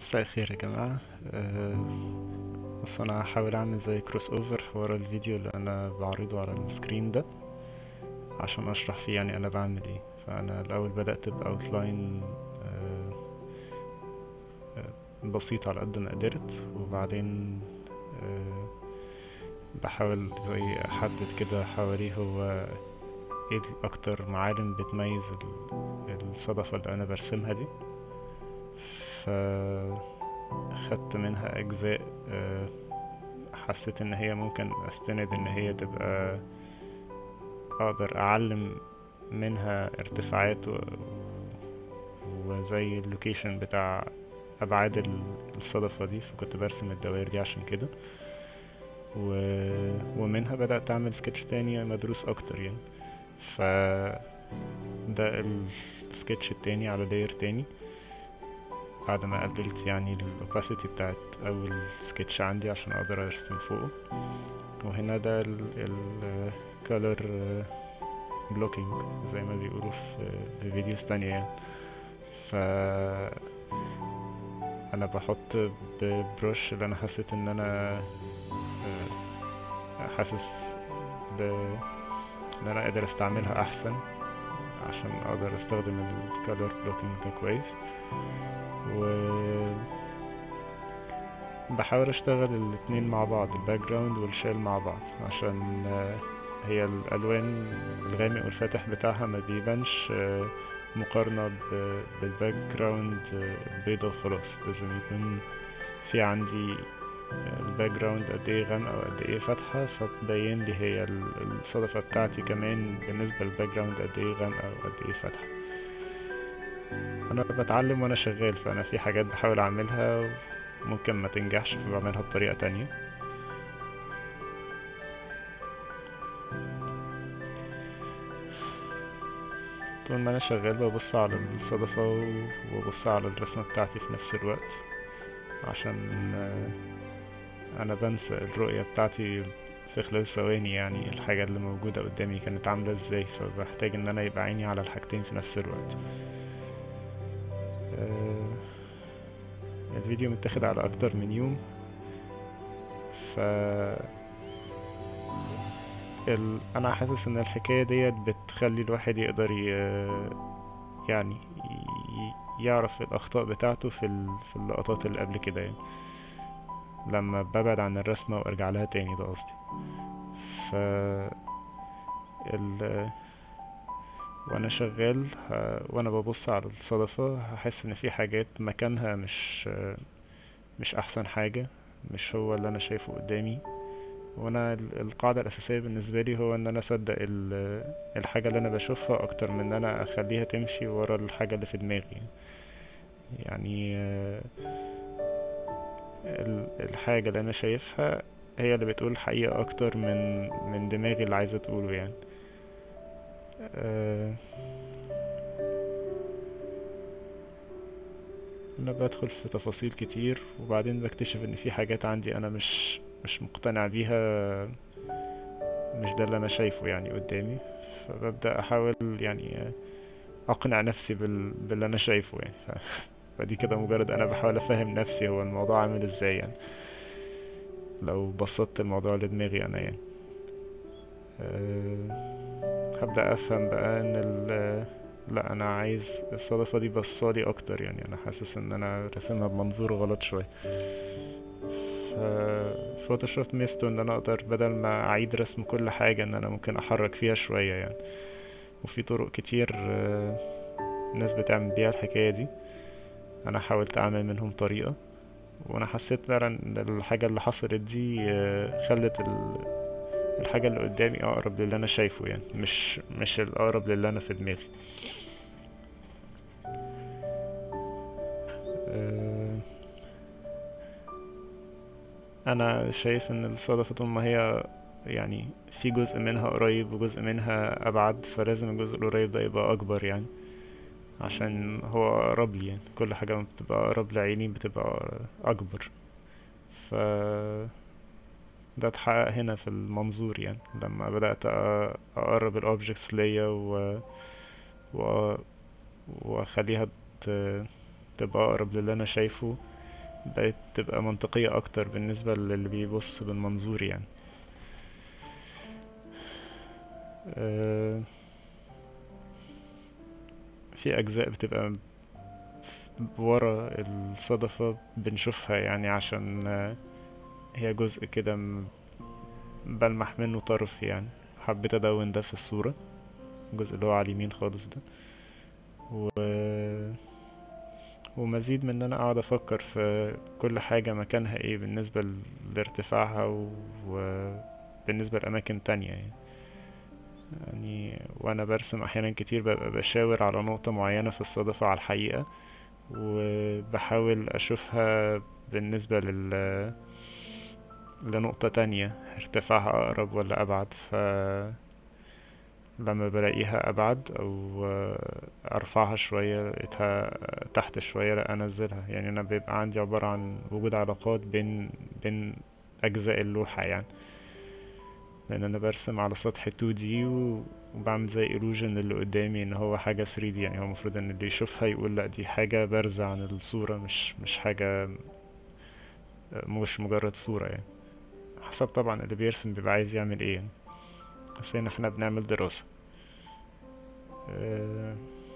مساء الخير يا جماعة أه بص أنا هحاول أعمل زي كروس أوفر ورا الفيديو اللي أنا بعرضه على السكرين ده عشان أشرح فيه يعني أنا بعمل إيه فأنا الأول بدأت بأوتلاين أه آه، بسيط على قد ما قدرت وبعدين أه بحاول زي أحدد كده حواليه هو ايه أكتر معالم بتميز ال- الصدفة اللي أنا برسمها دي فخدت منها أجزاء آه، حسيت إن هي ممكن أستند إن هي تبقى أقدر أعلم منها ارتفاعات و- وزي اللوكيشن بتاع أبعاد ال- الصدفة دي فكنت برسم الدوائر دي عشان كده و... ومنها بدأت أعمل سكتش تاني مدروس أكتر يعني ف ده السكتش التاني على لاير تاني بعد ما قللت يعني الاوباسيتي بتاعت اول سكتش عندي عشان اقدر ارسم فوقه وهنا ده الكالر بلوكينج زي ما بيقولوا في في فيديوز تانية يعني ف انا بحط ببروش اللي انا حسيت ان انا آه، حاسس ب ان انا قادر استعملها احسن عشان اقدر استخدم الكالر بلوكينج ده كويس و بحاول اشتغل الاتنين مع بعض الباك جراوند والشيل مع بعض عشان آه، هي الالوان الغامق والفاتح بتاعها ما بيبانش آه، مقارنة ب- بالباك جراوند آه، البيضة وخلاص لازم يكون في عندي الباك جراوند قد ايه غامقة وقد ايه فاتحة فتبين لي هي ال- الصدفة بتاعتي كمان بالنسبة للباك جراوند قد ايه غامقة وقد ايه فاتحة انا بتعلم وانا شغال فانا في حاجات بحاول اعملها ممكن ما تنجحش فبعملها بطريقة تانية طول ما انا شغال ببص على الصدفة و- وببص على الرسمة بتاعتي في نفس الوقت عشان آه، انا بنسى الرؤية بتاعتي في خلال ثواني يعني الحاجة اللي موجودة قدامي كانت عاملة ازاي فبحتاج ان انا يبقى عيني على الحاجتين في نفس الوقت آه، الفيديو متاخد على اكتر من يوم ف ال... انا حاسس ان الحكاية ديت بتخلي الواحد يقدر ي... يعني ي... يعرف الاخطاء بتاعته في ال... في اللقطات اللي قبل كده يعني لما ببعد عن الرسمة وارجع لها تاني ده قصدي ف ال... وانا شغال ه... وانا ببص على الصدفة هحس ان في حاجات مكانها مش مش احسن حاجة مش هو اللي انا شايفه قدامي وانا ال- القاعدة الاساسية بالنسبة لي هو ان انا اصدق ال- الحاجة اللي انا بشوفها اكتر من ان انا اخليها تمشي ورا الحاجة اللي في دماغي يعني آه، ال- الحاجة اللي انا شايفها هي اللي بتقول الحقيقة اكتر من من دماغي اللي عايزة تقوله يعني آه، انا بدخل في تفاصيل كتير وبعدين بكتشف ان في حاجات عندي انا مش مش مقتنع بيها مش ده اللي انا شايفه يعني قدامي فببدأ احاول يعني اقنع نفسي بال... باللي انا شايفه يعني ف... فدي كده مجرد انا بحاول افهم نفسي هو الموضوع عامل ازاي يعني لو بسطت الموضوع لدماغي انا يعني أه... هبدأ افهم بقى ان ال... لا انا عايز الصدفة دي بصالي اكتر يعني انا حاسس ان انا راسمها بمنظور غلط شوية ف- فوتوشوب ميزته ان انا اقدر بدل ما اعيد رسم كل حاجة ان انا ممكن احرك فيها شوية يعني وفي طرق كتير آه، ناس بتعمل بيها الحكاية دي انا حاولت اعمل منهم طريقة وانا حسيت فعلا ان الحاجة اللي حصلت دي آه، خلت ال- الحاجة اللي قدامي اقرب للي انا شايفه يعني مش مش الاقرب للي انا في دماغي آه، انا شايف ان الصدفة طول ما هي يعني في جزء منها قريب وجزء منها ابعد فلازم الجزء القريب ده يبقى اكبر يعني عشان هو اقرب لي يعني كل حاجة ما بتبقى اقرب لعيني بتبقى اكبر ف ده اتحقق هنا في المنظور يعني لما بدأت أ- اقرب الاوبجكتس ليا و... و... واخليها ت... تبقى اقرب للي انا شايفه بقت تبقى منطقية اكتر بالنسبة للي بيبص بالمنظور يعني آه، في اجزاء بتبقى ورا الصدفة بنشوفها يعني عشان آه، هي جزء كده م- بلمح منه طرف يعني حبيت ادون ده في الصورة الجزء اللي هو على اليمين خالص ده و... ومزيد من ان انا اقعد افكر في كل حاجة مكانها ايه بالنسبة ل- لارتفاعها و- وبالنسبة لأماكن تانية يعني يعني وانا برسم احيانا كتير ببقى بشاور على نقطة معينة في الصدفة على الحقيقة وبحاول اشوفها بالنسبة لل لنقطة تانية ارتفاعها اقرب ولا ابعد ف لما بلاقيها ابعد او ارفعها شوية لقيتها تحت شوية لا انزلها يعني انا بيبقى عندي عبارة عن وجود علاقات بين بين اجزاء اللوحة يعني لان انا برسم على سطح 2D و- وبعمل زي illusion اللي قدامي ان هو حاجة 3D يعني هو المفروض ان اللي يشوفها يقول لا دي حاجة بارزة عن الصورة مش مش حاجة مش مجرد صورة يعني حسب طبعا اللي بيرسم بيبقى عايز يعمل ايه يعني بس هنا احنا بنعمل دراسة آه،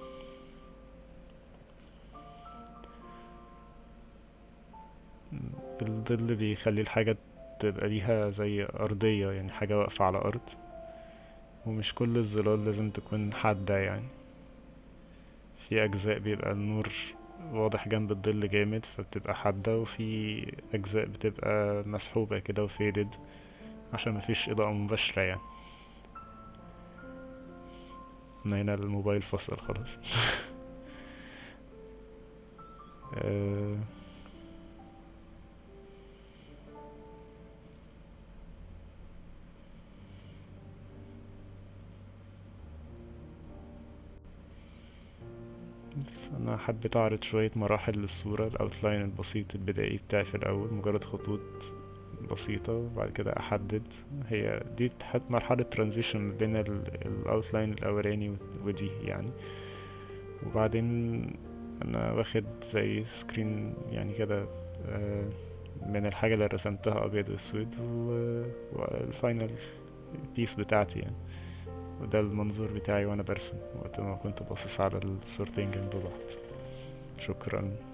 الظل بيخلي الحاجة تبقى ليها زي أرضية يعني حاجة واقفة على أرض ومش كل الظلال لازم تكون حادة يعني في أجزاء بيبقى النور واضح جنب الظل جامد فبتبقى حادة وفي أجزاء بتبقى مسحوبة كده وفيدد عشان مفيش إضاءة مباشرة يعني أنا هنا الموبايل فصل خلاص آه، بس انا حبيت اعرض شوية مراحل للصورة الاوتلاين البسيط البدائي بتاعي في الاول مجرد خطوط بسيطة وبعد كده احدد هي دي تحت مرحلة ترانزيشن بين الاوتلاين الاولاني ودي يعني وبعدين انا واخد زي سكرين يعني كده آه، من الحاجة اللي رسمتها ابيض واسود و- والفاينل بيس بتاعتي يعني وده المنظور بتاعي وانا برسم وقت ما كنت باصص على الصورتين جنب بعض شكرا